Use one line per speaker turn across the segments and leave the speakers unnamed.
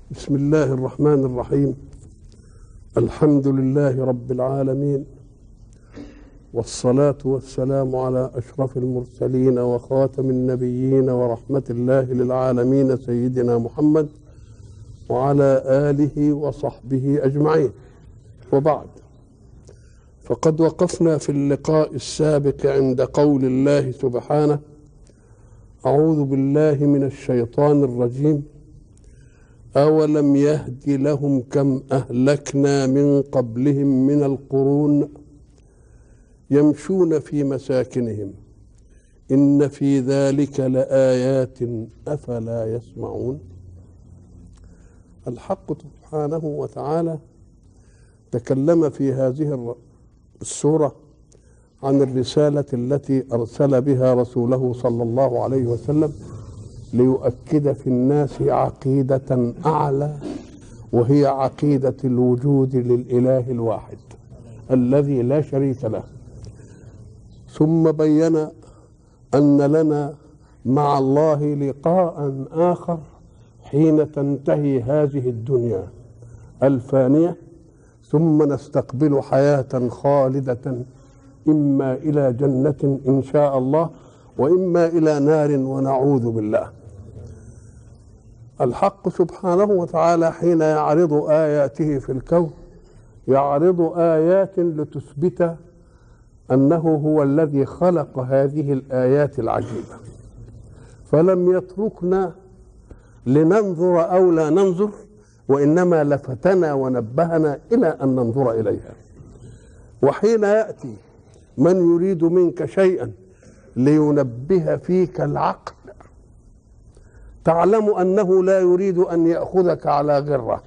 بسم الله الرحمن الرحيم الحمد لله رب العالمين والصلاة والسلام على أشرف المرسلين وخاتم النبيين ورحمة الله للعالمين سيدنا محمد وعلى آله وصحبه أجمعين وبعد فقد وقفنا في اللقاء السابق عند قول الله سبحانه أعوذ بالله من الشيطان الرجيم أولم يهد لهم كم أهلكنا من قبلهم من القرون يمشون في مساكنهم إن في ذلك لآيات أفلا يسمعون الحق سبحانه وتعالى تكلم في هذه السورة عن الرسالة التي أرسل بها رسوله صلى الله عليه وسلم ليؤكد في الناس عقيدة أعلى وهي عقيدة الوجود للإله الواحد الذي لا شريك له ثم بين أن لنا مع الله لقاء آخر حين تنتهي هذه الدنيا الفانية ثم نستقبل حياة خالدة إما إلى جنة إن شاء الله وإما إلى نار ونعوذ بالله الحق سبحانه وتعالى حين يعرض آياته في الكون يعرض آيات لتثبت أنه هو الذي خلق هذه الآيات العجيبة فلم يتركنا لننظر أو لا ننظر وإنما لفتنا ونبهنا إلى أن ننظر إليها وحين يأتي من يريد منك شيئا لينبه فيك العقل تعلم انه لا يريد ان ياخذك على غره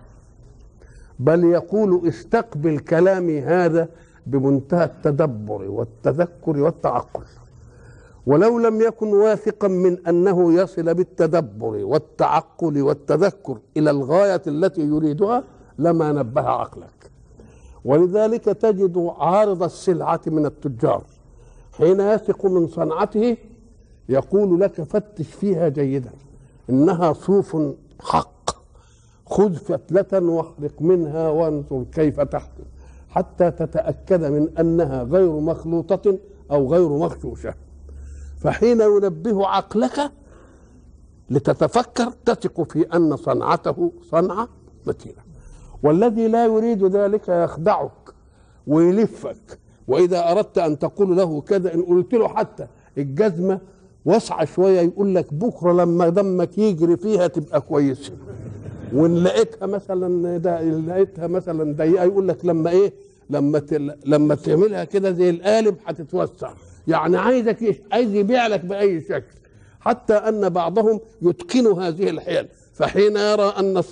بل يقول استقبل كلامي هذا بمنتهى التدبر والتذكر والتعقل ولو لم يكن واثقا من انه يصل بالتدبر والتعقل والتذكر الى الغايه التي يريدها لما نبه عقلك ولذلك تجد عارض السلعه من التجار حين يثق من صنعته يقول لك فتش فيها جيدا انها صوف حق خذ فتلة واخلق منها وانظر كيف تحدث حتى تتأكد من أنها غير مخلوطة أو غير مغشوشة فحين ينبه عقلك لتتفكر تثق في أن صنعته صنعة متينة والذي لا يريد ذلك يخدعك ويلفك وإذا أردت أن تقول له كذا إن قلت له حتى الجزمة واسعة شوية يقول لك بكرة لما دمك يجري فيها تبقى كويسة وإن لقيتها مثلا دا لقيتها مثلا ضيقة يقول لك لما إيه لما تل... لما تعملها كده زي القالب هتتوسع يعني عايزك إيه؟ عايز يبيع لك بأي شكل حتى أن بعضهم يتقن هذه الحيل فحين يرى أن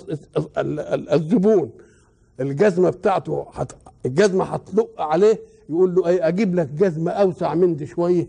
الزبون الجزمة بتاعته حت... الجزمة هتلق عليه يقول له ايه اجيب لك جزمه اوسع من دي شويه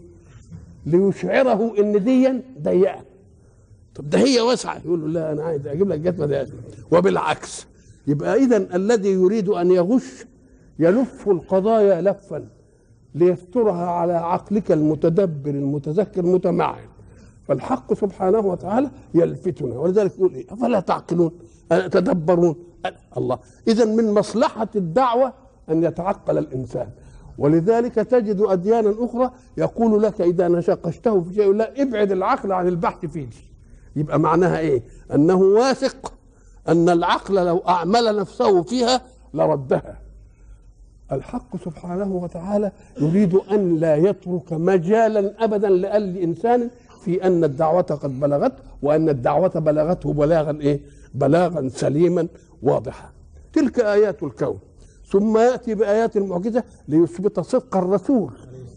ليشعره ان دي ضيقه طب ده هي واسعه يقول له لا انا عايز اجيب لك جزمه ضيقه وبالعكس يبقى اذا الذي يريد ان يغش يلف القضايا لفا ليسترها على عقلك المتدبر المتذكر متمعن فالحق سبحانه وتعالى يلفتنا ولذلك يقول ايه افلا تعقلون تدبرون الله اذا من مصلحه الدعوه ان يتعقل الانسان ولذلك تجد أديانا أخرى يقول لك إذا نشقشته في شيء لا ابعد العقل عن البحث فيه يبقى معناها إيه أنه واثق أن العقل لو أعمل نفسه فيها لردها الحق سبحانه وتعالى يريد أن لا يترك مجالا أبدا لأي إنسان في أن الدعوة قد بلغت وأن الدعوة بلغته بلاغا إيه بلاغا سليما واضحا تلك آيات الكون ثم ياتي بايات المعجزه ليثبت صدق الرسول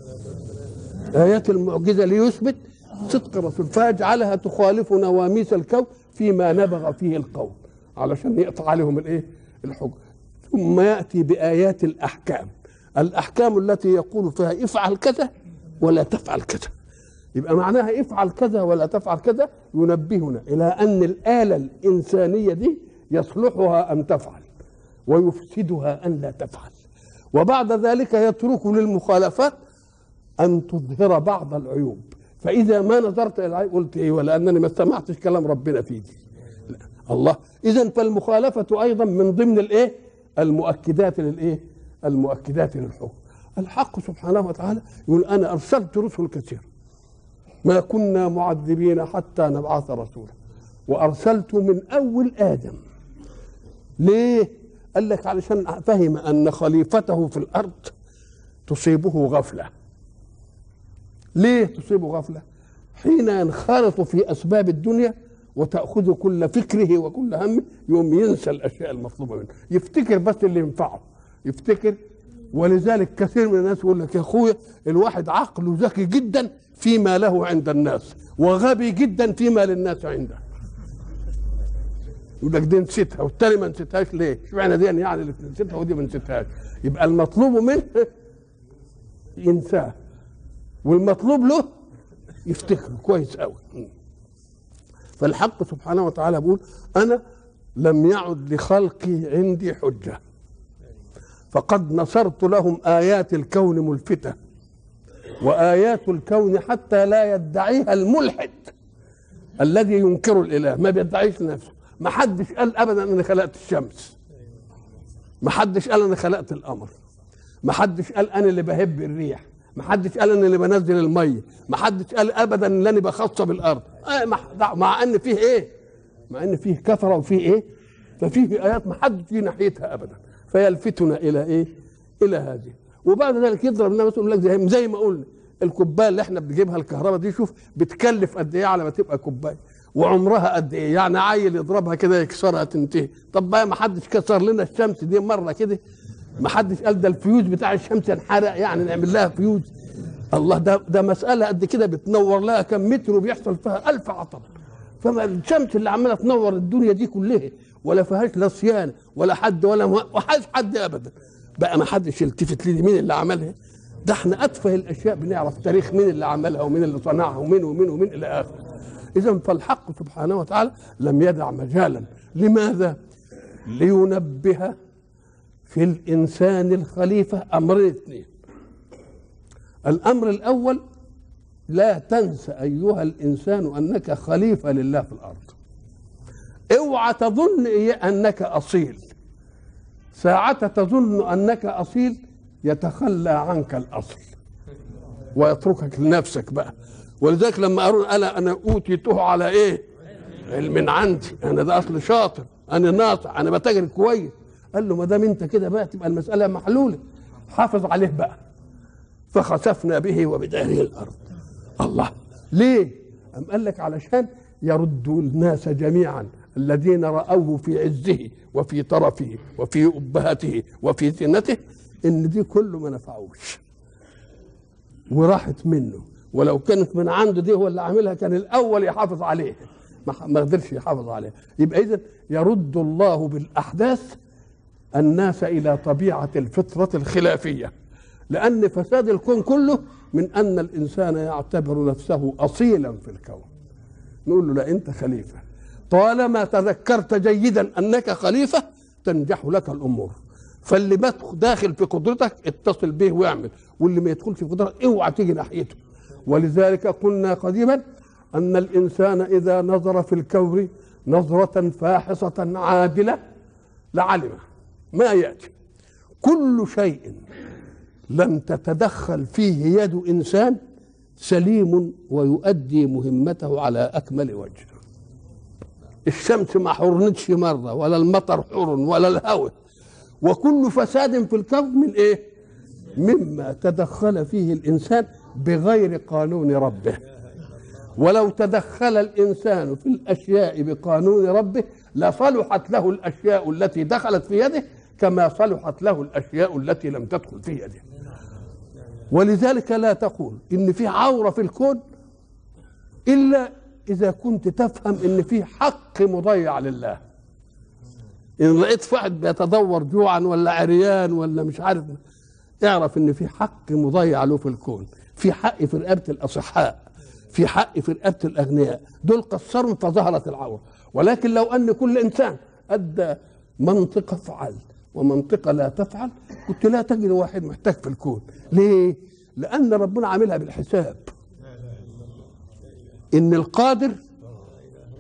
ايات المعجزه ليثبت صدق الرسول فيجعلها تخالف نواميس الكون فيما نبغ فيه القوم علشان يقطع عليهم الايه الحجه ثم ياتي بايات الاحكام الاحكام التي يقول فيها افعل كذا ولا تفعل كذا يبقى معناها افعل كذا ولا تفعل كذا ينبهنا الى ان الاله الانسانيه دي يصلحها ان تفعل ويفسدها ان لا تفعل وبعد ذلك يترك للمخالفات ان تظهر بعض العيوب فاذا ما نظرت الى العيب قلت ايه ولانني ما استمعتش كلام ربنا فيه دي الله اذا فالمخالفه ايضا من ضمن الايه المؤكدات للايه المؤكدات للحكم الحق سبحانه وتعالى يقول انا ارسلت رسل كثير ما كنا معذبين حتى نبعث رسولا وارسلت من اول ادم ليه قال لك علشان فهم ان خليفته في الارض تصيبه غفله ليه تصيبه غفله حين ينخرط في اسباب الدنيا وتاخذ كل فكره وكل همه يوم ينسى الاشياء المطلوبه منه يفتكر بس اللي ينفعه يفتكر ولذلك كثير من الناس يقول لك يا اخويا الواحد عقله ذكي جدا فيما له عند الناس وغبي جدا فيما للناس عنده يقول لك دي نسيتها والتاني ما نسيتهاش ليه؟ اشمعنى دي يعني اللي نسيتها ودي ما نسيتهاش؟ يبقى المطلوب منه ينساه والمطلوب له يفتكره كويس قوي فالحق سبحانه وتعالى بيقول انا لم يعد لخلقي عندي حجه فقد نصرت لهم ايات الكون ملفته وايات الكون حتى لا يدعيها الملحد الذي ينكر الاله ما بيدعيش نفسه ما حدش قال ابدا اني خلقت الشمس ما حدش قال انا خلقت القمر ما حدش قال انا اللي بهب الريح ما حدش قال انا اللي بنزل الميه ما حدش قال ابدا ان انا بخصب الارض آه مع, مع ان فيه ايه مع ان فيه كثره وفيه ايه ففيه ايات ما حدش في ناحيتها ابدا فيلفتنا الى ايه الى هذه وبعد ذلك يضرب لنا مثلا يقول لك زي, زي ما قلنا الكوبايه اللي احنا بنجيبها الكهرباء دي شوف بتكلف قد ايه على ما تبقى كوبايه وعمرها قد ايه يعني عيل يضربها كده يكسرها تنتهي طب بقى ما حدش كسر لنا الشمس دي مره كده ما حدش قال ده الفيوز بتاع الشمس انحرق يعني نعمل لها فيوز الله ده ده مساله قد كده بتنور لها كم متر وبيحصل فيها ألف عطب فما الشمس اللي عماله تنور الدنيا دي كلها ولا فيهاش لا صيانه ولا حد ولا وحاش حد ابدا بقى ما حدش يلتفت لي مين اللي عملها ده احنا اتفه الاشياء بنعرف تاريخ مين اللي عملها ومين اللي صنعها ومين ومين ومين الى اخره اذا فالحق سبحانه وتعالى لم يدع مجالا لماذا لينبه في الانسان الخليفه امرين اثنين الامر الاول لا تنس ايها الانسان انك خليفه لله في الارض اوعى تظن انك اصيل ساعة تظن انك اصيل يتخلى عنك الاصل ويتركك لنفسك بقى ولذلك لما قالوا انا انا اوتيته على ايه؟ علم عندي انا ده اصل شاطر انا ناطع انا بتاجر كويس قال له ما دام انت كده بقى تبقى المساله محلوله حافظ عليه بقى فخسفنا به وبداره الارض الله ليه؟ أم قال لك علشان يرد الناس جميعا الذين رأوه في عزه وفي طرفه وفي أبهته وفي زينته إن دي كله ما نفعوش وراحت منه ولو كانت من عنده دي هو اللي عاملها كان الأول يحافظ عليه ما قدرش يحافظ عليه يبقى إذا يرد الله بالأحداث الناس إلى طبيعة الفطرة الخلافية لأن فساد الكون كله من أن الإنسان يعتبر نفسه أصيلا في الكون نقول له لا أنت خليفة طالما تذكرت جيدا أنك خليفة تنجح لك الأمور فاللي داخل في قدرتك اتصل به واعمل واللي ما يدخلش في قدرتك اوعى تيجي ناحيته ولذلك قلنا قديما أن الإنسان إذا نظر في الكون نظرة فاحصة عادلة لعلمه ما يأتي كل شيء لم تتدخل فيه يد انسان سليم ويؤدي مهمته على اكمل وجه الشمس ما حرنتش مره ولا المطر حر ولا الهواء وكل فساد في الكون من ايه مما تدخل فيه الانسان بغير قانون ربه ولو تدخل الانسان في الاشياء بقانون ربه لصلحت له الاشياء التي دخلت في يده كما صلحت له الاشياء التي لم تدخل في يده ولذلك لا تقول ان في عوره في الكون الا اذا كنت تفهم ان في حق مضيع لله ان لقيت واحد بيتدور جوعا ولا عريان ولا مش عارف اعرف ان في حق مضيع له في الكون في حق في رقبه الاصحاء في حق في رقبه الاغنياء دول قصروا فظهرت العوره ولكن لو ان كل انسان ادى منطق افعل ومنطقه لا تفعل كنت لا تجد واحد محتاج في الكون ليه لان ربنا عاملها بالحساب ان القادر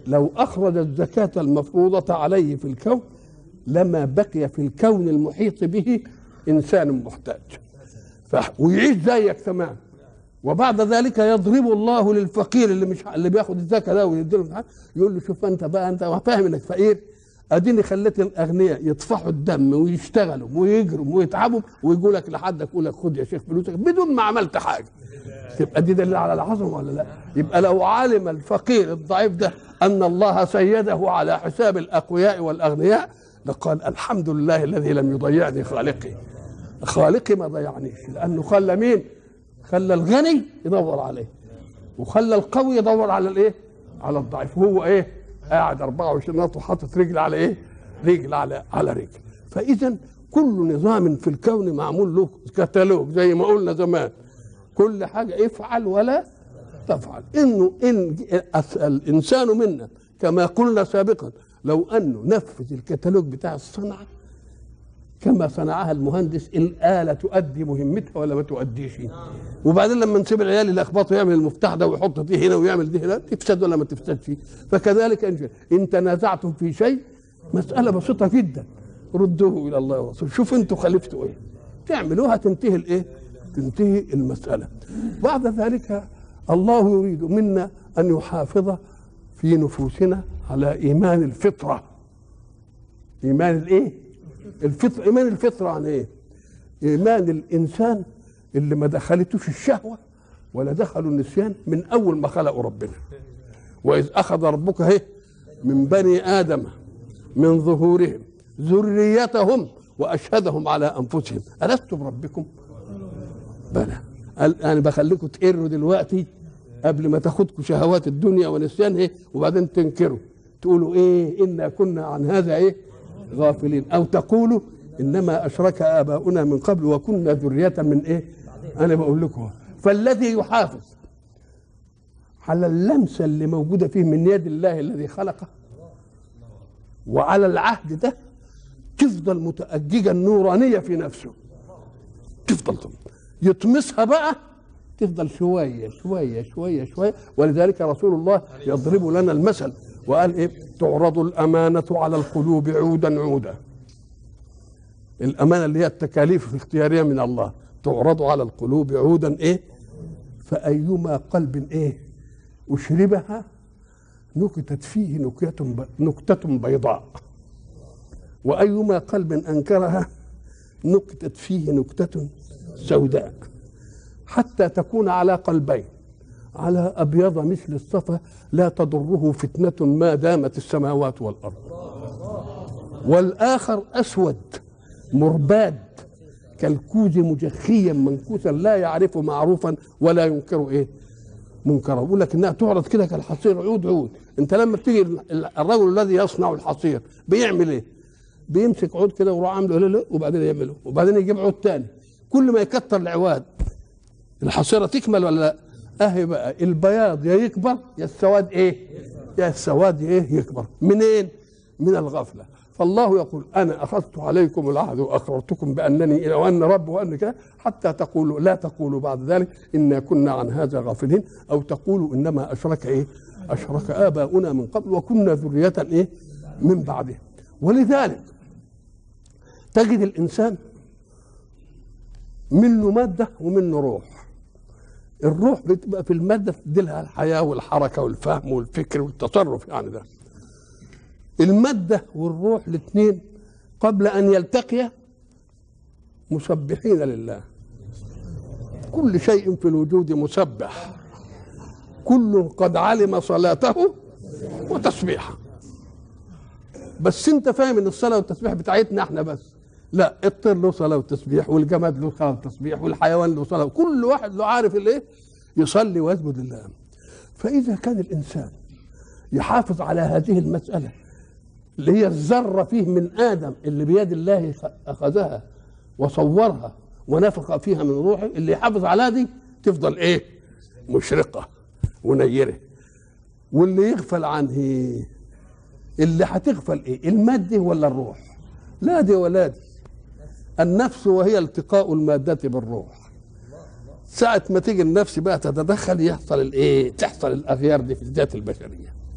لو اخرج الزكاه المفروضه عليه في الكون لما بقي في الكون المحيط به انسان محتاج ف- ويعيش زيك تمام وبعد ذلك يضرب الله للفقير اللي مش اللي بياخد الزكاه ده ويديله مش عارف، يقول له شوف انت بقى انت فاهم انك فقير اديني خليت الاغنياء يطفحوا الدم ويشتغلوا ويجروا ويتعبوا ويجوا لك لحدك يقول لك خد يا شيخ فلوسك بدون ما عملت حاجه تبقى دي دليل على العظمه ولا لا؟ يبقى لو علم الفقير الضعيف ده ان الله سيده على حساب الاقوياء والاغنياء لقال الحمد لله الذي لم يضيعني خالقي خالقي ما ضيعنيش لانه خلى مين؟ خلى الغني يدور عليه وخلى القوي يدور على الايه؟ على الضعيف وهو ايه؟ قاعد 24 نط وحاطط رجل على ايه؟ رجل على على رجل فاذا كل نظام في الكون معمول له كتالوج زي ما قلنا زمان كل حاجه افعل ولا تفعل انه ان أس- الانسان منا كما قلنا سابقا لو انه نفذ الكتالوج بتاع الصنعه كما صنعها المهندس الآلة تؤدي مهمتها ولا ما تؤديش وبعدين لما نسيب العيال يلخبطوا يعمل المفتاح ده ويحط دي هنا ويعمل دي هنا تفسد ولا ما تفسدش فكذلك إن إن تنازعتم في شيء مسألة بسيطة جدا ردوه إلى الله ورسوله شوف أنتوا خلفتوا إيه تعملوها تنتهي الإيه تنتهي المسألة بعد ذلك الله يريد منا أن يحافظ في نفوسنا على إيمان الفطرة إيمان الإيه الفطر ايمان الفطره عن ايه؟ ايمان الانسان اللي ما دخلتوش الشهوه ولا دخلوا النسيان من اول ما خلقوا ربنا واذ اخذ ربك اهي من بني ادم من ظهورهم ذريتهم واشهدهم على انفسهم الست بربكم؟ بلى قال انا بخليكم تقروا دلوقتي قبل ما تاخدكم شهوات الدنيا ونسيان ايه وبعدين تنكروا تقولوا ايه انا كنا عن هذا ايه غافلين او تقولوا انما اشرك اباؤنا من قبل وكنا ذريه من ايه انا بقول لكم فالذي يحافظ على اللمسه اللي موجوده فيه من يد الله الذي خلقه وعلى العهد ده تفضل متأججة النورانية في نفسه تفضل طبعا. يطمسها بقى تفضل شوية شوية شوية شوية ولذلك رسول الله يضرب لنا المثل وقال ايه تعرض الأمانة على القلوب عودا عودا الأمانة اللي هي التكاليف الاختيارية من الله تعرض على القلوب عودا ايه فأيما قلب ايه أشربها نكتت فيه نكتة ب- نكتة بيضاء وأيما قلب أنكرها نكتت فيه نكتة سوداء حتى تكون على قلبين على أبيض مثل الصفا لا تضره فتنة ما دامت السماوات والأرض والآخر أسود مرباد كالكوز مجخيا منكوسا لا يعرف معروفا ولا ينكر ايه منكرا بيقول لك انها تعرض كده كالحصير عود عود انت لما بتيجي ال- الرجل الذي يصنع الحصير بيعمل ايه بيمسك عود كده ويروح عامله لا لا وبعدين يعمله وبعدين يجيب عود تاني كل ما يكتر العواد الحصيره تكمل ولا لا اهي بقى البياض يا يكبر يا السواد ايه يا السواد ايه يكبر منين من الغفله فالله يقول انا اخذت عليكم العهد واقررتكم بانني الى وان رب وان كذا حتى تقولوا لا تقولوا بعد ذلك انا كنا عن هذا غافلين او تقولوا انما اشرك ايه اشرك اباؤنا من قبل وكنا ذريه ايه من بعده ولذلك تجد الانسان منه ماده ومنه روح الروح بتبقى في الماده بتدي لها الحياه والحركه والفهم والفكر والتصرف يعني ده الماده والروح الاثنين قبل ان يلتقيا مسبحين لله كل شيء في الوجود مسبح كل قد علم صلاته وتسبيحه بس انت فاهم ان الصلاه والتسبيح بتاعتنا احنا بس لا الطير له صلاه وتسبيح والجماد له صلاه وتسبيح والحيوان له صلاه كل واحد له عارف الايه يصلي ويسجد لله فاذا كان الانسان يحافظ على هذه المساله اللي هي الذره فيه من ادم اللي بيد الله اخذها وصورها ونفخ فيها من روحه اللي يحافظ على دي تفضل ايه مشرقه ونيره واللي يغفل عنه اللي هتغفل ايه المادة ولا الروح لا دي ولا دي النفس وهي التقاء المادة بالروح ساعة ما تيجي النفس بقى تتدخل يحصل الايه تحصل الاغيار دي في الذات البشرية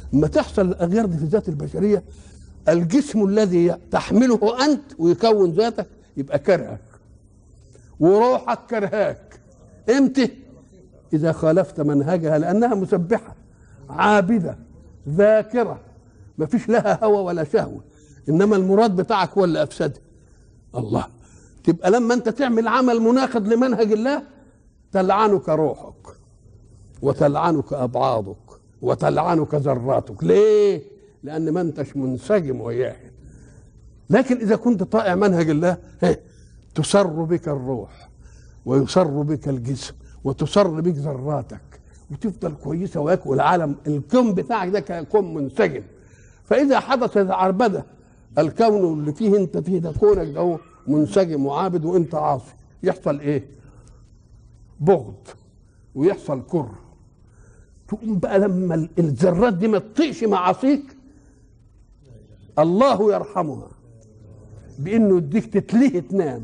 لما تحصل الاغيار دي في الذات البشريه الجسم الذي تحمله انت ويكون ذاتك يبقى كرهك وروحك كرهاك امتى اذا خالفت منهجها لانها مسبحه عابده ذاكره ما فيش لها هوى ولا شهوه انما المراد بتاعك هو اللي افسده الله تبقى لما انت تعمل عمل مناقض لمنهج الله تلعنك روحك وتلعنك ابعاضك وتلعنك ذراتك ليه لان ما انتش منسجم وياه لكن اذا كنت طائع منهج الله تسر بك الروح ويسر بك الجسم وتسر بك ذراتك وتفضل كويسه وياك والعالم الكون بتاعك ده كون منسجم فاذا حدثت عربده الكون اللي فيه انت فيه ده كونك ده منسجم وعابد وانت عاصي يحصل ايه بغض ويحصل كره تقوم بقى لما الذرات دي ما تطيقش معاصيك الله يرحمها بانه يديك تتلهي تنام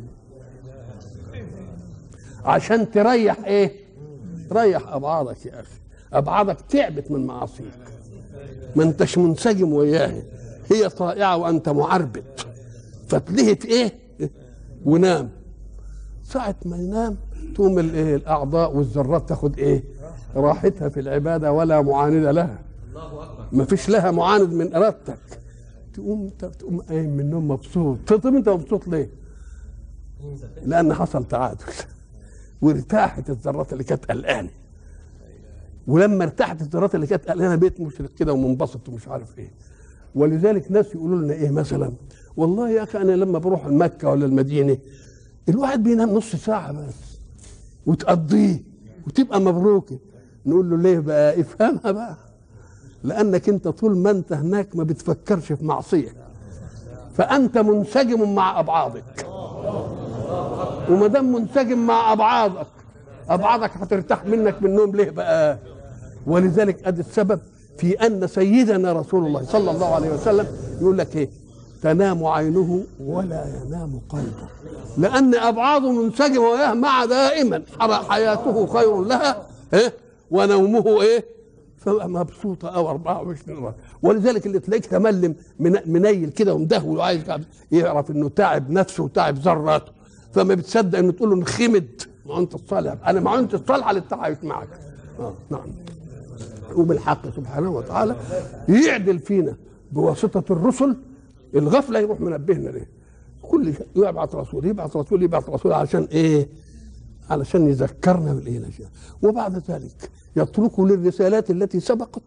عشان تريح ايه تريح ابعادك يا اخي ابعادك تعبت من معاصيك ما انتش منسجم وياها هي طائعه وانت معربد فتلهت ايه ونام ساعة ما ينام تقوم الايه الاعضاء والذرات تاخد ايه راحتها في العباده ولا معاند لها ما فيش لها معاند من ارادتك تقوم تقوم قايم من النوم مبسوط طب انت مبسوط ليه؟ لان حصل تعادل وارتاحت الذرات اللي كانت قلقانه ولما ارتاحت الذرات اللي كانت قلقانه بيت مشرق كده ومنبسط ومش عارف ايه ولذلك ناس يقولوا لنا ايه مثلا والله يا اخي انا لما بروح مكه ولا المدينه الواحد بينام نص ساعه بس وتقضيه وتبقى مبروكه نقول له ليه بقى افهمها بقى لانك انت طول ما انت هناك ما بتفكرش في معصيه فانت منسجم مع ابعادك وما دام منسجم مع ابعادك ابعادك هترتاح منك من النوم ليه بقى ولذلك ادي السبب في ان سيدنا رسول الله صلى الله عليه وسلم يقول لك ايه تنام عينه ولا ينام قلبه لان ابعاده منسجمه وياه مع دائما حياته خير لها إيه؟ ونومه ايه مبسوطة أو 24 مرة ولذلك اللي تلاقيك تملم منيل كده ومدهول وعايز يعرف إنه تعب نفسه وتعب ذراته فما بتصدق إنه تقول له انخمد ما أنت الصالح أنا ما أنت الصالحة للتعايش معك آه نعم وبالحق سبحانه وتعالى يعدل فينا بواسطة الرسل الغفلة يروح منبهنا ليه كل شيء يبعث رسول يبعث رسول يبعث رسول علشان ايه علشان يذكرنا بالايه الاشياء وبعد ذلك يترك للرسالات التي سبقت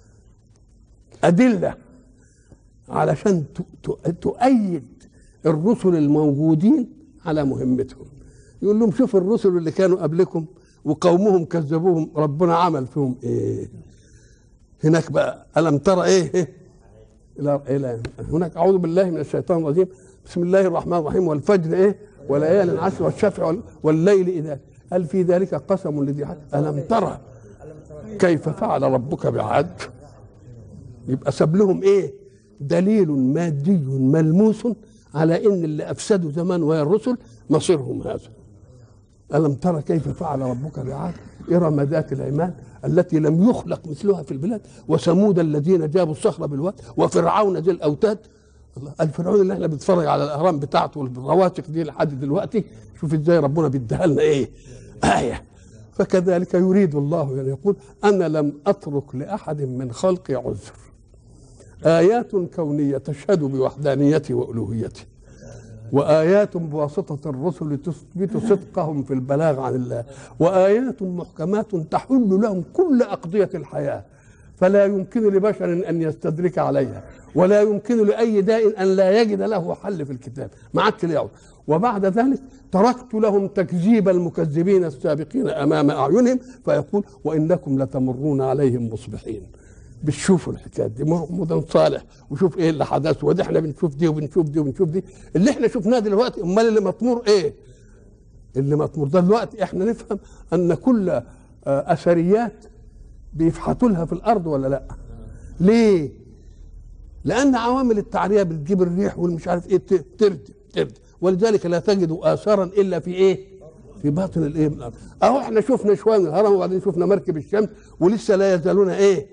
أدلة علشان تؤيد الرسل الموجودين على مهمتهم يقول لهم شوف الرسل اللي كانوا قبلكم وقومهم كذبوهم ربنا عمل فيهم ايه هناك بقى ألم ترى ايه, إيه؟ إلى إلى هناك أعوذ بالله من الشيطان الرجيم بسم الله الرحمن الرحيم والفجر ايه وليال عشر والشفع والليل إذا هل في ذلك قسم لذي حد ألم ترى كيف فعل ربك بعاد يبقى ساب لهم ايه دليل مادي ملموس على ان اللي افسدوا زمان وهي الرسل مصيرهم هذا الم ترى كيف فعل ربك بعاد ارم ذات العماد التي لم يخلق مثلها في البلاد وثمود الذين جابوا الصخر بالواد وفرعون ذي الاوتاد الله الفرعون اللي احنا بنتفرج على الاهرام بتاعته والرواتق دي لحد دلوقتي شوف ازاي ربنا بيديها لنا ايه ايه فكذلك يريد الله ان يقول انا لم اترك لاحد من خلقي عذر ايات كونيه تشهد بوحدانيتي والوهيتي وآيات بواسطة الرسل تثبت صدقهم في البلاغ عن الله وآيات محكمات تحل لهم كل أقضية الحياة فلا يمكن لبشر أن يستدرك عليها ولا يمكن لأي داء أن لا يجد له حل في الكتاب ما عادش ليه وبعد ذلك تركت لهم تكذيب المكذبين السابقين أمام أعينهم فيقول وإنكم لتمرون عليهم مصبحين بتشوفوا الحكايات دي مدن صالح وشوف ايه اللي حدث ودي احنا بنشوف دي وبنشوف دي وبنشوف دي اللي احنا شفناه دلوقتي امال اللي مطمور ايه اللي مطمور ده دلوقتي احنا نفهم ان كل اثريات بيفحتوا لها في الارض ولا لا ليه لان عوامل التعريه بتجيب الريح والمش عارف ايه ترد ترد ولذلك لا تجد اثارا الا في ايه في باطن الايه من الارض اهو احنا شفنا شويه من الهرم وبعدين شفنا مركب الشمس ولسه لا يزالون ايه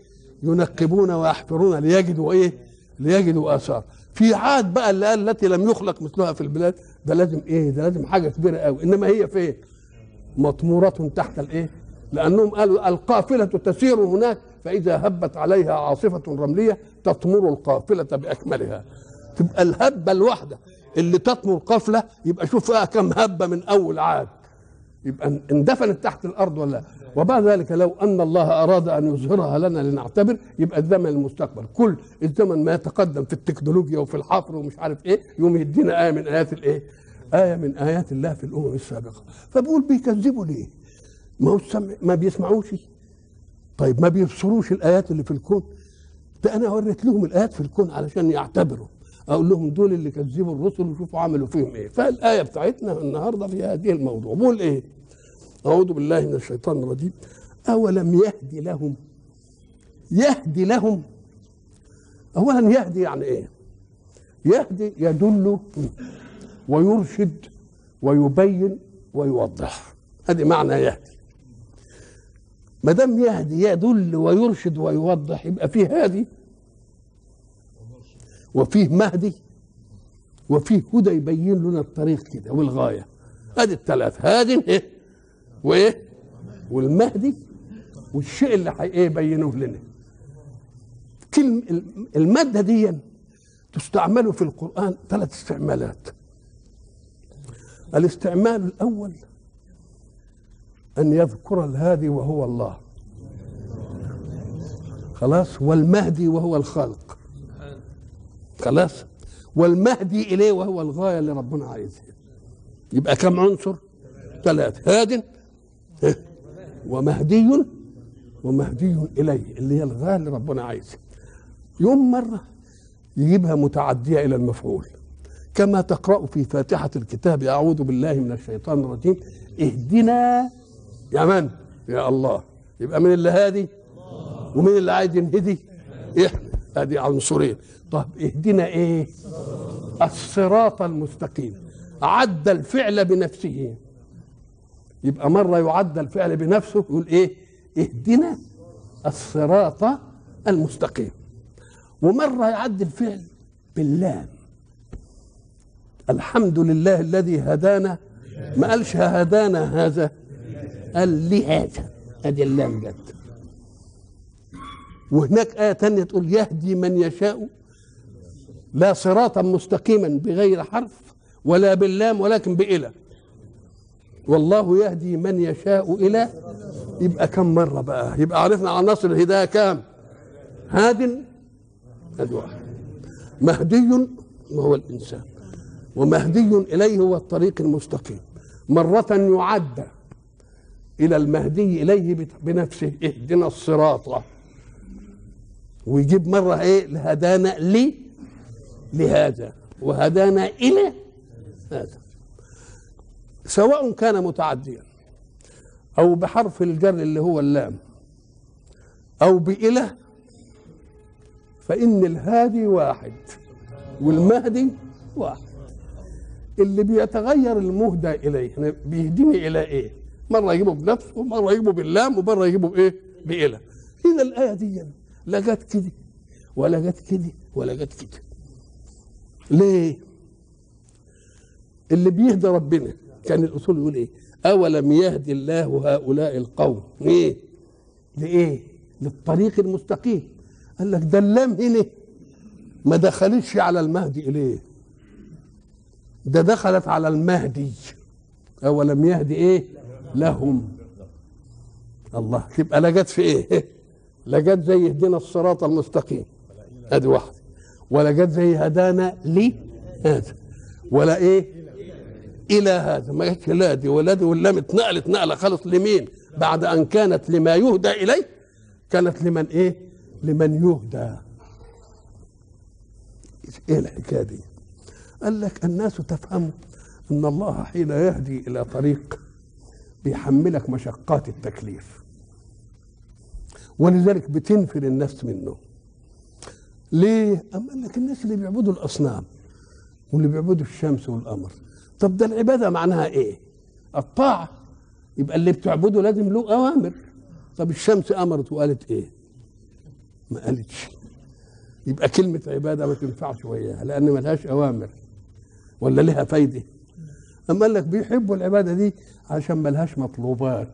ينقبون ويحفرون ليجدوا ايه ليجدوا اثار في عاد بقى اللي قال التي لم يخلق مثلها في البلاد ده لازم ايه ده لازم حاجه كبيره قوي انما هي فين مطمورة تحت الايه لانهم قالوا القافله تسير هناك فاذا هبت عليها عاصفه رمليه تطمر القافله باكملها تبقى الهبه الواحده اللي تطمر قافله يبقى شوف فيها كم هبه من اول عاد يبقى اندفنت تحت الارض ولا وبعد ذلك لو ان الله اراد ان يظهرها لنا لنعتبر يبقى الزمن المستقبل كل الزمن ما يتقدم في التكنولوجيا وفي الحفر ومش عارف ايه يوم يدينا ايه من ايات الايه ايه من ايات الله في الامم السابقه فبقول بيكذبوا ليه ما هو السمع ما بيسمعوش طيب ما بيبصروش الايات اللي في الكون ده انا وريت لهم الايات في الكون علشان يعتبروا اقول لهم دول اللي كذبوا الرسل وشوفوا عملوا فيهم ايه فالايه بتاعتنا النهارده في هذه الموضوع بقول ايه اعوذ بالله من الشيطان الرجيم اولم يهدي لهم يهدي لهم اولا يهدي يعني ايه يهدي يدل ويرشد ويبين ويوضح هذه معنى يهدي ما دام يهدي يدل ويرشد ويوضح يبقى فيه هادي وفيه مهدي وفيه هدى يبين لنا الطريق كده والغايه هذه الثلاث هادي ايه وايه والمهدي والشيء اللي حي ايه يبينوه لنا كلمة المادة دي تستعمل في القرآن ثلاث استعمالات الاستعمال الأول أن يذكر الهادي وهو الله خلاص والمهدي وهو الخلق خلاص والمهدي إليه وهو الغاية اللي ربنا عايزها يبقى كم عنصر ثلاث هاد ومهدي ومهدي إليه اللي هي الغاية اللي ربنا عايزها يوم مرة يجيبها متعدية إلى المفعول كما تقرأ في فاتحة الكتاب أعوذ بالله من الشيطان الرجيم اهدنا يا من يا الله يبقى من اللي هادي ومن اللي عايز ينهدي احنا ادي عنصرين طب اهدنا ايه الصراط المستقيم عد الفعل بنفسه يبقى مرة يعد الفعل بنفسه يقول ايه اهدنا الصراط المستقيم ومرة يعد الفعل باللام الحمد لله الذي هدانا ما قالش هدانا هذا قال لهذا ادي اللام جت وهناك آية تانية تقول يهدي من يشاء لا صراطا مستقيما بغير حرف ولا باللام ولكن بإلى والله يهدي من يشاء إلى يبقى كم مرة بقى يبقى عرفنا عناصر الهداية كام هاد ادي واحد مهدي وهو الإنسان ومهدي إليه هو الطريق المستقيم مرة يعد إلى المهدي إليه بنفسه اهدنا الصراط ويجيب مرة إيه هدانا لي لهذا وهدانا إلى هذا سواء كان متعديا أو بحرف الجر اللي هو اللام أو بإله فإن الهادي واحد والمهدي واحد اللي بيتغير المهدى إليه بيهديني إلى إيه مرة يجيبه بنفسه ومرة يجيبه باللام ومرة يجيبه بإيه بإله هنا الآية دي لا جت كده ولا جت كده ولا جت كده ليه اللي بيهدى ربنا كان الاصول يقول ايه اولم يهدي الله هؤلاء القوم ايه لايه للطريق المستقيم قال لك ده اللام هنا ما دخلتش على المهدي اليه ده دخلت على المهدي اولم يهدي ايه لهم الله تبقى لا جت في ايه لا جت زي اهدنا الصراط المستقيم ادي واحده ولا جت زي هدانا لي هذا ولا ايه الى هذا ما جاتش لا دي ولا دي واللام اتنقلت نقله خالص لمين بعد ان كانت لما يهدى اليه كانت لمن ايه لمن يهدى ايه الحكايه دي قال لك الناس تفهم ان الله حين يهدي الى طريق بيحملك مشقات التكليف ولذلك بتنفر النفس منه ليه؟ أما قال لك الناس اللي بيعبدوا الأصنام واللي بيعبدوا الشمس والقمر طب ده العبادة معناها إيه؟ الطاعة يبقى اللي بتعبده لازم له أوامر طب الشمس أمرت وقالت إيه؟ ما قالتش يبقى كلمة عبادة ما تنفعش وياها لأن ما لهاش أوامر ولا لها فايدة أما قال لك بيحبوا العبادة دي عشان ما لهاش مطلوبات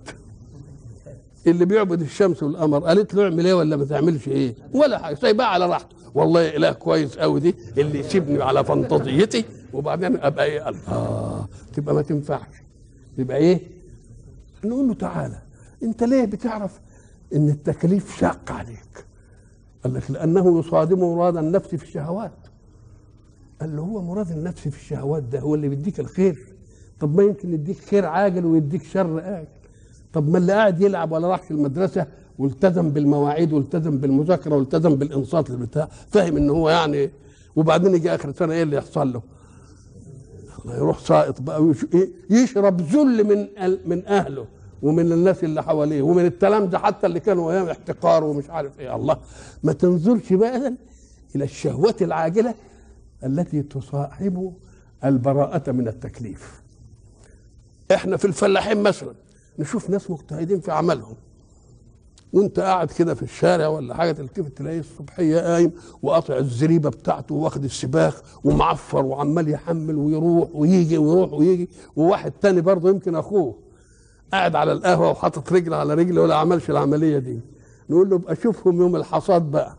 اللي بيعبد الشمس والقمر قالت له اعمل ايه ولا ما تعملش ايه ولا حاجه سايبها على راحته والله اله كويس قوي دي اللي يسيبني على فانتازيتي وبعدين ابقى ايه قال اه تبقى ما تنفعش يبقى ايه نقول له تعالى انت ليه بتعرف ان التكليف شاق عليك قال لك لانه يصادم مراد النفس في الشهوات قال له هو مراد النفس في الشهوات ده هو اللي بيديك الخير طب ما يمكن يديك خير عاجل ويديك شر آجل طب ما اللي قاعد يلعب ولا راح في المدرسة والتزم بالمواعيد والتزم بالمذاكرة والتزم بالإنصات للبتاع فاهم إن هو يعني وبعدين يجي آخر سنة إيه اللي يحصل له؟ يروح ساقط بقى ويش- إيه؟ يشرب ذل من ال- من أهله ومن الناس اللي حواليه ومن التلامذة حتى اللي كانوا أيام احتقار ومش عارف إيه الله ما تنظرش بقى إلى الشهوات العاجلة التي تصاحب البراءة من التكليف احنا في الفلاحين مثلا نشوف ناس مجتهدين في عملهم وانت قاعد كده في الشارع ولا حاجه تلتفت تلاقيه الصبحيه قايم وقاطع الزريبه بتاعته واخد السباخ ومعفر وعمال يحمل ويروح ويجي ويروح ويجي وواحد تاني برضه يمكن اخوه قاعد على القهوه وحاطط رجل على رجل ولا عملش العمليه دي نقول له ابقى شوفهم يوم الحصاد بقى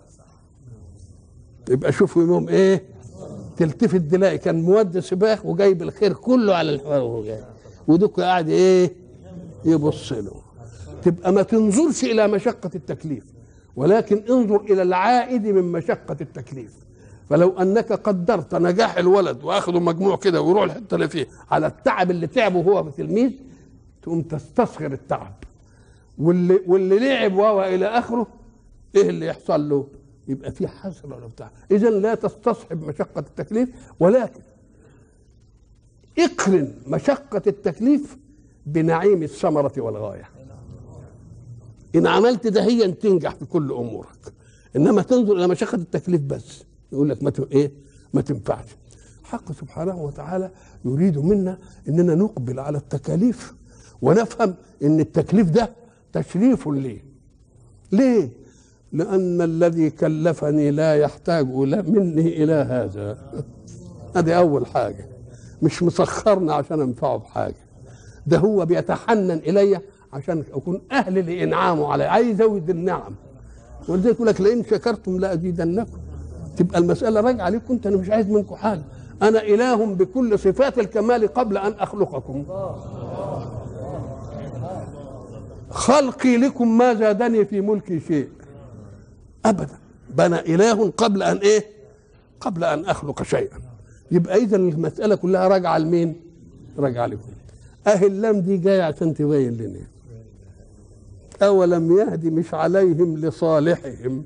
يبقى شوفهم يوم ايه تلتفت تلاقي كان مودي سباخ وجايب الخير كله على الحوار وهو جاي ودوك قاعد ايه يبص له تبقى ما تنظرش الى مشقه التكليف ولكن انظر الى العائد من مشقه التكليف فلو انك قدرت نجاح الولد واخده مجموع كده ويروح الحته اللي فيه على التعب اللي تعبه هو تلميذ تقوم تستصغر التعب واللي واللي لعب وهو الى اخره ايه اللي يحصل له؟ يبقى في حسره ولا بتاع اذا لا تستصحب مشقه التكليف ولكن اقرن مشقه التكليف بنعيم الثمره والغايه ان عملت ده هي تنجح في كل امورك انما تنظر الى مشقه التكليف بس يقول لك ما ت- ايه ما تنفعش حق سبحانه وتعالى يريد منا اننا نقبل على التكاليف ونفهم ان التكليف ده تشريف ليه ليه لان الذي كلفني لا يحتاج لا مني الى هذا هذه اول حاجه مش مسخرني عشان انفعه بحاجه ده هو بيتحنن الي عشان اكون اهل لانعامه علي عايز يزود النعم ولذلك يقول لك لئن شكرتم لازيدنكم تبقى المساله راجعه عليكم انت انا مش عايز منكم حاجه انا اله بكل صفات الكمال قبل ان اخلقكم خلقي لكم ما زادني في ملكي شيء ابدا بنى اله قبل ان ايه قبل ان اخلق شيئا يبقى اذا المساله كلها راجعه لمين راجعه لكم اهي اللام دي جايه عشان تبين لنا اولم يهدي مش عليهم لصالحهم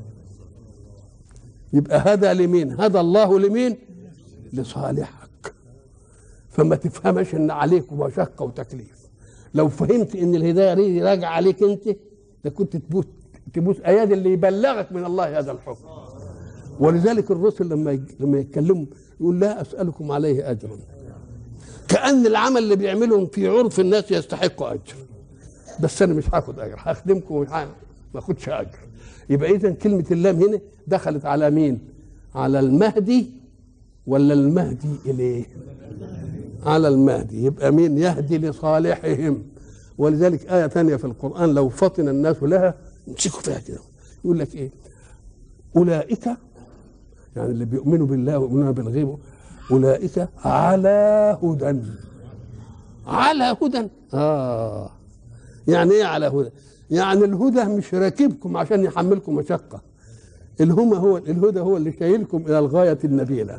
يبقى هدى لمين هدى الله لمين لصالحك فما تفهمش ان عليك مشقه وتكليف لو فهمت ان الهدايه دي راجعه عليك انت ده كنت تبوس تبوس ايادي اللي يبلغك من الله هذا الحكم ولذلك الرسل لما يج- لما يتكلموا يقول لا اسالكم عليه اجرا كان العمل اللي بيعملهم في عرف الناس يستحق اجر بس انا مش هاخد اجر هخدمكم ومش ه- ما اخدش اجر يبقى اذا كلمه اللام هنا دخلت على مين على المهدي ولا المهدي اليه على المهدي يبقى مين يهدي لصالحهم ولذلك آية ثانية في القرآن لو فطن الناس لها يمسكوا فيها كده يقول لك إيه أولئك يعني اللي بيؤمنوا بالله ويؤمنون بالغيب أولئك على هدى على هدى آه يعني إيه على هدى يعني الهدى مش راكبكم عشان يحملكم مشقة الهمى هو الهدى هو اللي شايلكم إلى الغاية النبيلة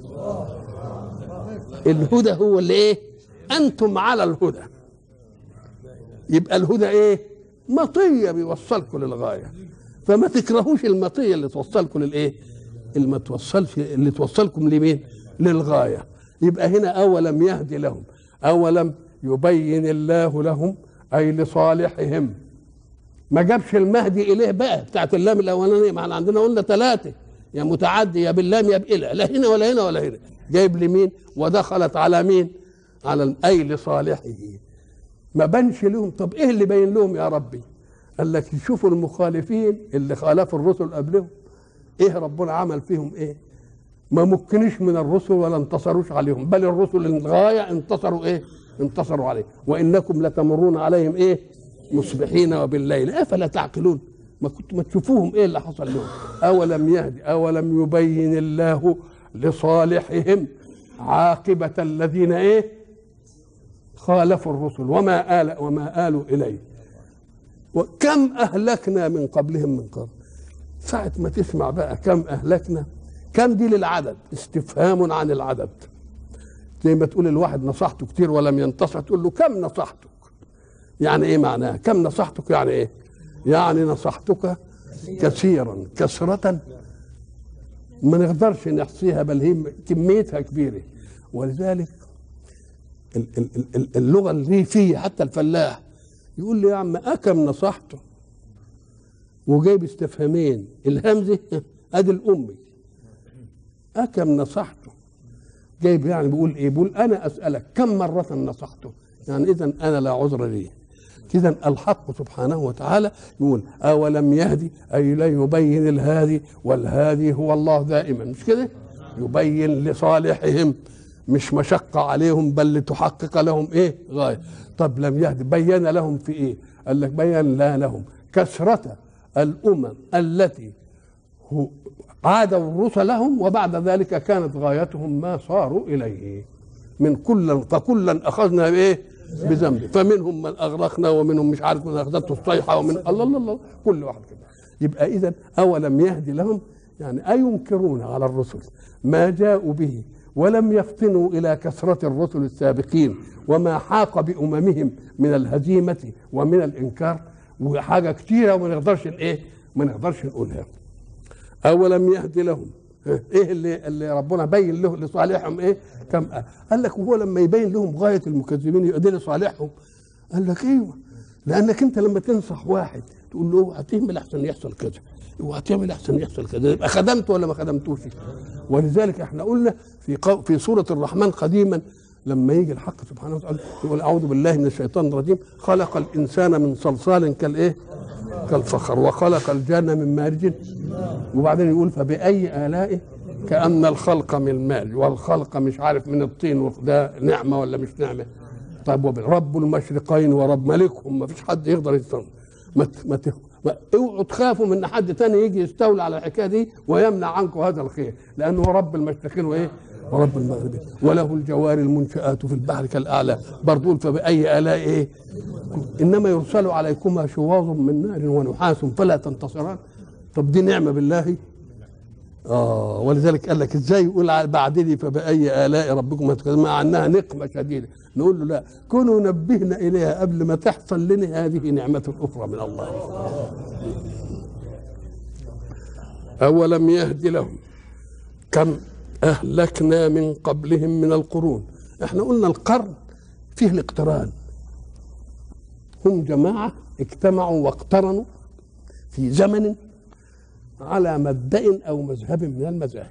الهدى هو اللي ايه انتم على الهدى يبقى الهدى ايه مطيه بيوصلكم للغايه فما تكرهوش المطيه اللي توصلكم للايه اللي ما توصلش اللي توصلكم لمين للغايه يبقى هنا اولم يهدي لهم اولم يبين الله لهم اي لصالحهم ما جابش المهدي اليه بقى بتاعت اللام الاولانيه ما احنا عندنا قلنا ثلاثه يا متعدي يا باللام يا بإله لا هنا ولا هنا ولا هنا جايب لمين ودخلت على مين على ال- اي لصالحه ما بانش لهم طب ايه اللي باين لهم يا ربي قال لك يشوفوا المخالفين اللي خالفوا الرسل قبلهم ايه ربنا عمل فيهم ايه ما مكنش من الرسل ولا انتصروش عليهم بل الرسل للغايه انتصروا ايه انتصروا عليه وانكم لتمرون عليهم ايه مصبحين وبالليل افلا تعقلون ما كنت ما تشوفوهم ايه اللي حصل لهم اولم يهدي اولم يبين الله لصالحهم عاقبه الذين ايه خالفوا الرسل وما آل وما آلوا إليه وكم أهلكنا من قبلهم من قبل ساعة ما تسمع بقى كم أهلكنا كم دي للعدد استفهام عن العدد زي ما تقول الواحد نصحته كتير ولم ينتصح تقول له كم نصحتك يعني ايه معناها كم نصحتك يعني ايه يعني نصحتك كثيرا كثرة ما نقدرش نحصيها بل هي كميتها كبيرة ولذلك اللغه الريفيه حتى الفلاح يقول لي يا عم اكم نصحته وجايب استفهامين الهمزه ادي الامي اكم نصحته جايب يعني بيقول ايه بيقول انا اسالك كم مره نصحته يعني اذا انا لا عذر لي اذا الحق سبحانه وتعالى يقول اولم يهدي اي لا يبين الهادي والهادي هو الله دائما مش كده يبين لصالحهم مش مشقة عليهم بل لتحقق لهم ايه غاية طب لم يهدي بين لهم في ايه قال لك بين لا لهم كثرة الأمم التي عادوا رسلهم وبعد ذلك كانت غايتهم ما صاروا إليه من كل فكلا أخذنا بإيه بذنبه فمنهم من أغرقنا ومنهم مش عارف من أخذته الصيحة ومن الله الله الله كل واحد كده يبقى إذا أولم يهدي لهم يعني أينكرون على الرسل ما جاءوا به ولم يفطنوا الى كثره الرسل السابقين وما حاق باممهم من الهزيمه ومن الانكار وحاجه كثيره وما نقدرش ايه ما نقدرش نقولها اولم يهدي لهم ايه اللي اللي ربنا بين له لصالحهم ايه كم قال لك وهو لما يبين لهم غايه المكذبين يؤدي لصالحهم قال لك ايوه لانك انت لما تنصح واحد تقول له اوعى تعمل احسن يحصل كذا اوعى تعمل احسن يحصل كذا يبقى خدمته ولا ما خدمتوش ولذلك احنا قلنا في قو في سوره الرحمن قديما لما يجي الحق سبحانه وتعالى يقول اعوذ بالله من الشيطان الرجيم خلق الانسان من صلصال كالايه كالفخر وخلق الجنه من مارج وبعدين يقول فباي الاء كان الخلق من المال والخلق مش عارف من الطين ده نعمه ولا مش نعمه طيب رب المشرقين ورب ملكهم ما فيش حد يقدر يستنى ما ما اوعوا تخافوا من حد تاني يجي يستولى على الحكايه دي ويمنع عنكم هذا الخير لانه هو رب المشرقين وايه ورب المغربين وله الجوار المنشآت في البحر كالأعلى برضو فبأي آلاء إيه إنما يرسل عليكما شواظ من نار ونحاس فلا تنتصران طب دي نعمة بالله آه ولذلك قال لك ازاي يقول بعد دي فبأي آلاء ربكم تكذبون مع أنها نقمة شديدة نقول له لا كونوا نبهنا إليها قبل ما تحصل لنا هذه نعمة أخرى من الله أولم يهد لهم كم أهلكنا من قبلهم من القرون احنا قلنا القرن فيه الاقتران هم جماعة اجتمعوا واقترنوا في زمن على مبدأ أو مذهب من المذاهب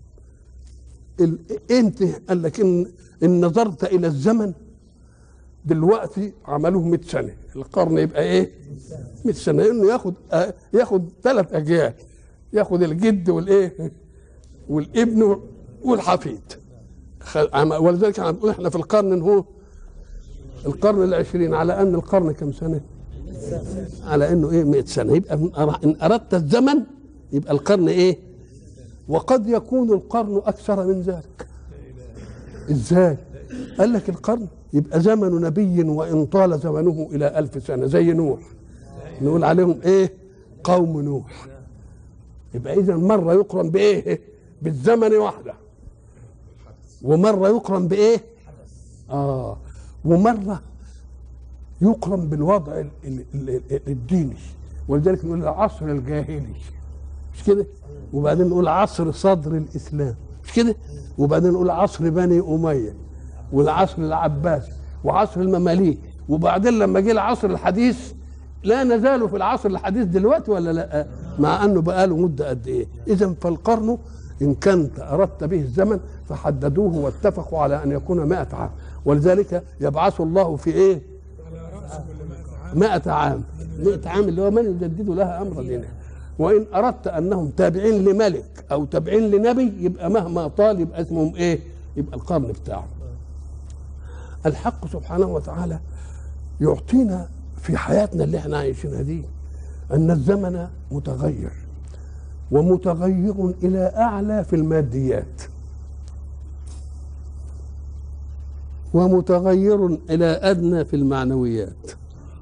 انت قال لك ان ان نظرت الى الزمن دلوقتي عملوه 100 سنه القرن يبقى ايه 100 سنه انه ياخد ياخد ثلاث اجيال ياخد الجد والايه والابن والحفيد ولذلك هنقول احنا في القرن هو القرن العشرين على ان القرن كم سنه على انه ايه 100 سنه يبقى ان اردت الزمن يبقى القرن ايه وقد يكون القرن اكثر من ذلك ازاي قال لك القرن يبقى زمن نبي وان طال زمنه الى ألف سنه زي نوح نقول عليهم ايه قوم نوح يبقى اذا مره يقرن بايه بالزمن وحده ومره يقرن بايه اه ومره يقرن بالوضع الديني ولذلك نقول العصر الجاهلي مش كده وبعدين نقول عصر صدر الاسلام مش كده وبعدين نقول عصر بني اميه والعصر العباسي وعصر المماليك وبعدين لما جه العصر الحديث لا نزال في العصر الحديث دلوقتي ولا لا مع انه بقى له مده قد ايه اذا فالقرن ان كنت اردت به الزمن فحددوه واتفقوا على ان يكون مائة عام ولذلك يبعث الله في ايه مائة عام مائة عام اللي هو من يجدد لها أمر دينها وإن أردت أنهم تابعين لملك أو تابعين لنبي يبقى مهما طال يبقى اسمهم إيه يبقى القرن بتاعه الحق سبحانه وتعالى يعطينا في حياتنا اللي احنا عايشينها دي أن الزمن متغير ومتغير إلى أعلى في الماديات ومتغير إلى أدنى في المعنويات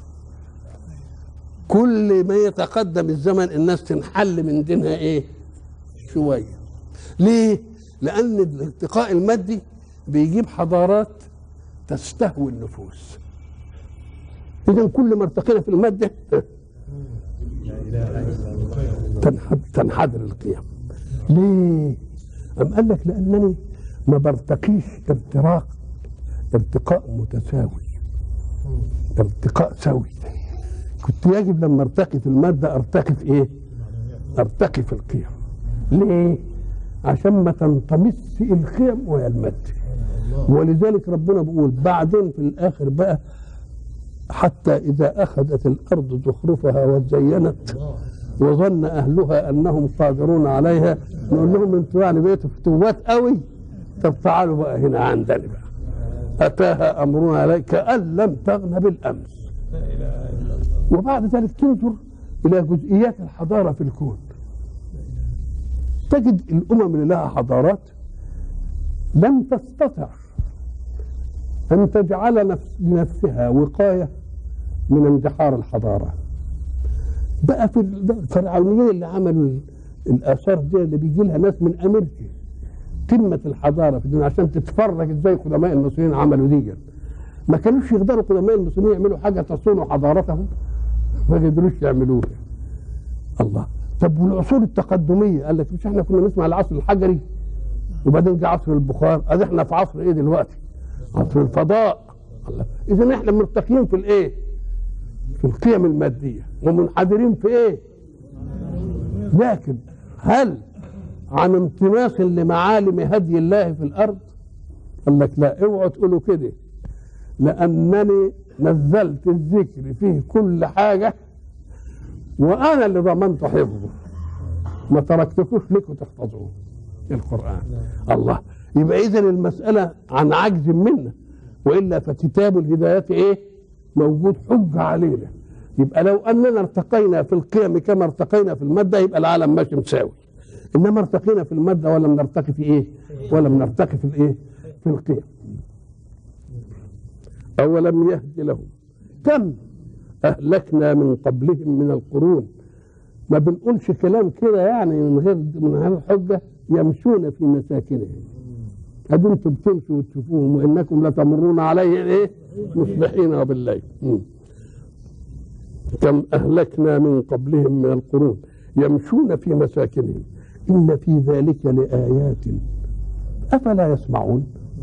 كل ما يتقدم الزمن الناس تنحل من دينها ايه شويه ليه لان الارتقاء المادي بيجيب حضارات تستهوي النفوس اذا كل ما ارتقينا في الماده تنحدر القيم ليه أم قال لك لأنني ما برتقيش ارتراق ارتقاء متساوي ارتقاء سوي كنت يجب لما ارتقي في المادة ارتقي في ايه ارتقي في القيم ليه عشان ما تنطمس القيم وهي المادة ولذلك ربنا بيقول بعدين في الاخر بقى حتى اذا اخذت الارض زخرفها وزينت وظن اهلها انهم قادرون عليها نقول لهم انتوا يعني بقيتوا فتوات قوي طب تعالوا بقى هنا عندنا بقى اتاها امرنا عليك كان لم تغن بالامس وبعد ذلك تنظر الى جزئيات الحضاره في الكون تجد الامم اللي لها حضارات لم تستطع ان تجعل نفس لنفسها وقايه من اندحار الحضاره بقى في الفرعونيين اللي عملوا الاثار دي اللي بيجي لها ناس من امريكا قمه الحضاره في الدنيا عشان تتفرج ازاي قدماء المصريين عملوا دي ما كانوش يقدروا قدماء المصريين يعملوا حاجه تصون حضارتهم ما قدروش يعملوها الله طب والعصور التقدميه قال لك مش احنا كنا نسمع العصر الحجري وبعدين جه عصر البخار ادي احنا في عصر ايه دلوقتي عصر الفضاء الله اذا احنا مرتقيين في الايه في القيم الماديه ومنحدرين في ايه لكن هل عن انطماس لمعالم هدي الله في الارض قال لك لا اوعوا تقولوا كده لانني نزلت الذكر فيه كل حاجه وانا اللي ضمنت حفظه ما تركتكوش لكم تحفظوه القران الله يبقى اذا المساله عن عجز منا والا فكتاب الهدايات ايه موجود حجه علينا يبقى لو اننا ارتقينا في القيم كما ارتقينا في الماده يبقى العالم ماشي مساوي انما ارتقينا في الماده ولم نرتقي في ايه ولم نرتقي في الايه في القيم اولم يهد لهم كم اهلكنا من قبلهم من القرون ما بنقولش كلام كده يعني من غير من غير حجه يمشون في مساكنهم ادي انتم بتمشوا وتشوفوهم وانكم لتمرون عليه ايه مصبحين وبالليل كم اهلكنا من قبلهم من القرون يمشون في مساكنهم ان في ذلك لايات افلا يسمعون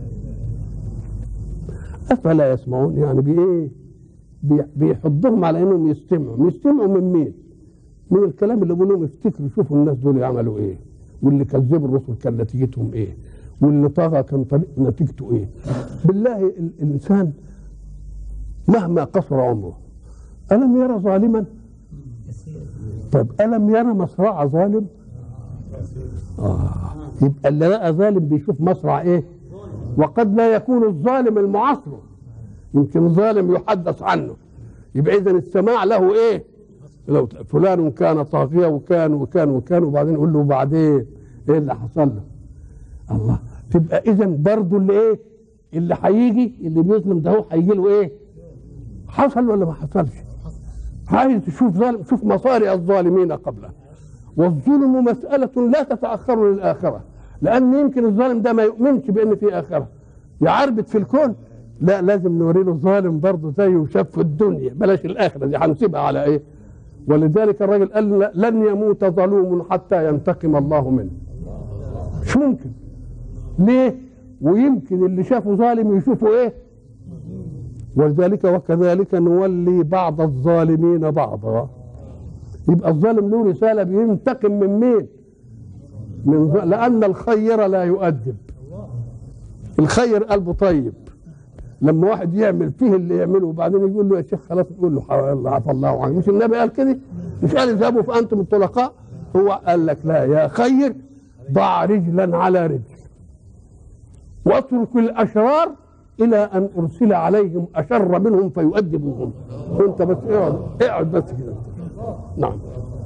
افلا يسمعون يعني بايه بيحضهم على انهم يستمعوا يستمعوا من مين من الكلام اللي بيقولوا افتكروا شوفوا الناس دول يعملوا ايه واللي كذبوا الرسل كان نتيجتهم ايه واللي طغى كان طريق نتيجته ايه بالله الانسان مهما قصر عمره الم يرى ظالما طب الم يرى مصرع ظالم آه. يبقى اللي لقى ظالم بيشوف مصرع ايه وقد لا يكون الظالم المعاصر يمكن ظالم يحدث عنه يبقى اذا السماع له ايه لو فلان كان طاغية وكان وكان وكان وبعدين يقول له بعدين ايه اللي حصل له الله تبقى اذا برضه اللي ايه اللي هيجي اللي بيظلم ده هو هيجي له ايه حصل ولا ما حصلش عايز تشوف ظالم شوف مصارع الظالمين قبله والظلم مسألة لا تتأخر للآخرة لأن يمكن الظالم ده ما يؤمنش بأن في آخرة يعربت في الكون لا لازم نوري له ظالم برضه زيه شاف في الدنيا بلاش الآخرة دي هنسيبها على إيه ولذلك الراجل قال لن يموت ظلوم حتى ينتقم الله منه مش ممكن ليه ويمكن اللي شافه ظالم يشوفه ايه ولذلك وكذلك نولي بعض الظالمين بعضا يبقى الظالم له رساله بينتقم من مين من ظ... لان الخير لا يؤدب الخير قلبه طيب لما واحد يعمل فيه اللي يعمله وبعدين يقول له يا شيخ خلاص يقول له الله عفى الله عنك مش النبي قال كده مش قال اذهبوا فانتم الطلقاء هو قال لك لا يا خير ضع رجلا على رجل واترك الاشرار الى ان ارسل عليهم اشر منهم فيؤدبوهم وانت بس اقعد اقعد بس كده نعم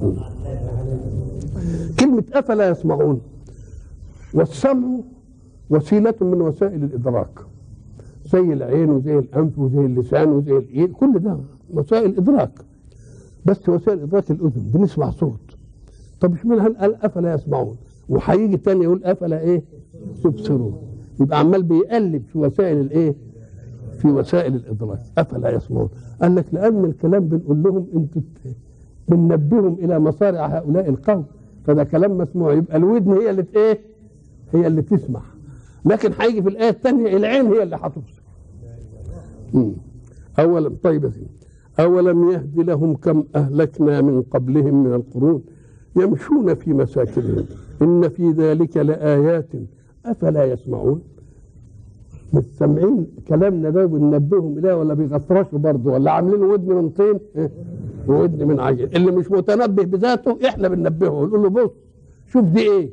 كلمة أفلا يسمعون والسمع وسيلة من وسائل الإدراك زي العين وزي الأنف وزي اللسان وزي الإيد كل ده وسائل إدراك بس وسائل إدراك الأذن بنسمع صوت طب اشمعنى هل قال أفلا يسمعون وهيجي تاني يقول أفلا إيه يبصرون يبقى عمال بيقلب في وسائل الإيه في وسائل الإدراك أفلا يسمعون قال لك لأن الكلام بنقول لهم أنتوا بننبههم إلى مصارع هؤلاء القوم فده كلام مسموع يبقى الودن هي اللي ايه هي اللي تسمع لكن هيجي في الايه الثانيه العين هي اللي هتبصر اولا طيب يا سيدي اولم يهد لهم كم اهلكنا من قبلهم من القرون يمشون في مساكنهم ان في ذلك لايات افلا يسمعون مش سامعين كلامنا ده بننبههم اليه ولا بيغطرشوا برضه ولا عاملين ودن من طين إيه؟ وودن من عجل اللي مش متنبه بذاته احنا بننبهه نقول له بص شوف دي ايه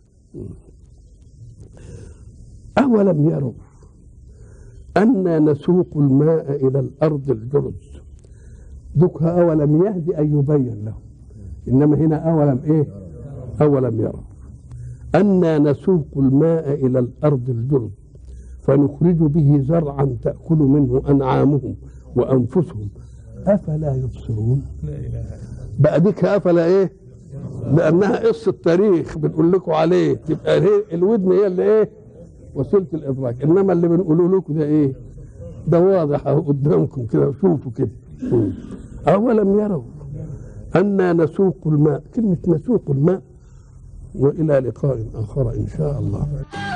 اولم يروا أنا نسوق الماء إلى الأرض الجرز دكها أولم يهدي أن يبين لهم إنما هنا أولم إيه أولم يروا أنا نسوق الماء إلى الأرض الجرز فنخرج به زرعا تأكل منه أنعامهم وأنفسهم أفلا يبصرون بقى ديك أفلا إيه لأنها قصة تاريخ بنقول لكم عليه تبقى هي الودن هي اللي إيه وسيلة الإدراك إنما اللي بنقوله لكم ده إيه ده واضح أهو قدامكم كده شوفوا كده أولم يروا أنا نسوق الماء كلمة نسوق الماء وإلى لقاء آخر إن شاء الله